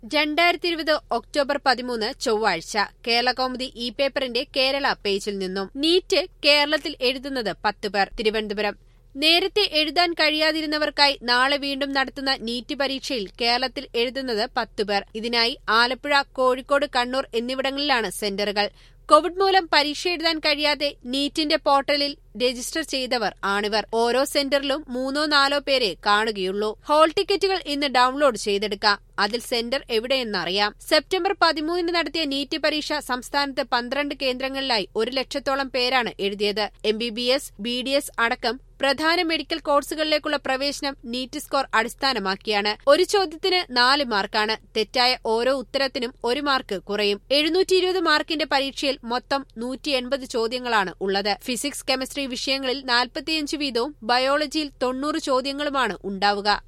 രണ്ടായിരത്തി ഇരുപത് ഒക്ടോബർ പതിമൂന്ന് ചൊവ്വാഴ്ച കേരളകൗമുദി ഇ പേപ്പറിന്റെ കേരള പേജിൽ നിന്നും നീറ്റ് കേരളത്തിൽ എഴുതുന്നത് പത്ത് പേർ തിരുവനന്തപുരം നേരത്തെ എഴുതാൻ കഴിയാതിരുന്നവർക്കായി നാളെ വീണ്ടും നടത്തുന്ന നീറ്റ് പരീക്ഷയിൽ കേരളത്തിൽ എഴുതുന്നത് പത്ത് പേർ ഇതിനായി ആലപ്പുഴ കോഴിക്കോട് കണ്ണൂർ എന്നിവിടങ്ങളിലാണ് സെന്ററുകൾ കോവിഡ് മൂലം പരീക്ഷ എഴുതാൻ കഴിയാതെ നീറ്റിന്റെ പോർട്ടലിൽ രജിസ്റ്റർ ചെയ്തവർ ആണിവർ ഓരോ സെന്ററിലും മൂന്നോ നാലോ പേരെ കാണുകയുള്ളൂ ഹാൾ ടിക്കറ്റുകൾ ഇന്ന് ഡൌൺലോഡ് ചെയ്തെടുക്കാം അതിൽ സെന്റർ എവിടെയെന്നറിയാം സെപ്റ്റംബർ പതിമൂന്നിന് നടത്തിയ നീറ്റ് പരീക്ഷ സംസ്ഥാനത്ത് പന്ത്രണ്ട് കേന്ദ്രങ്ങളിലായി ഒരു ലക്ഷത്തോളം പേരാണ് എഴുതിയത് M B B S B D S അടക്കം പ്രധാന മെഡിക്കൽ കോഴ്സുകളിലേക്കുള്ള പ്രവേശനം നീറ്റ് സ്കോർ അടിസ്ഥാനമാക്കിയാണ് ഒരു ചോദ്യത്തിന് നാല് മാർക്കാണ് തെറ്റായ ഓരോ ഉത്തരത്തിനും ഒരു മാർക്ക് കുറയും എഴുന്നൂറ്റി ഇരുപത് മാർക്കിന്റെ പരീക്ഷയിൽ മൊത്തം നൂറ്റി എൺപത് ചോദ്യങ്ങളാണ് ഉള്ളത് ഫിസിക്സ് കെമിസ്ട്രി വിഷയങ്ങളിൽ നാൽപ്പത്തിയഞ്ച് വീതവും ബയോളജിയിൽ തൊണ്ണൂറ് ചോദ്യങ്ങളുമാണ് ഉണ്ടാവുക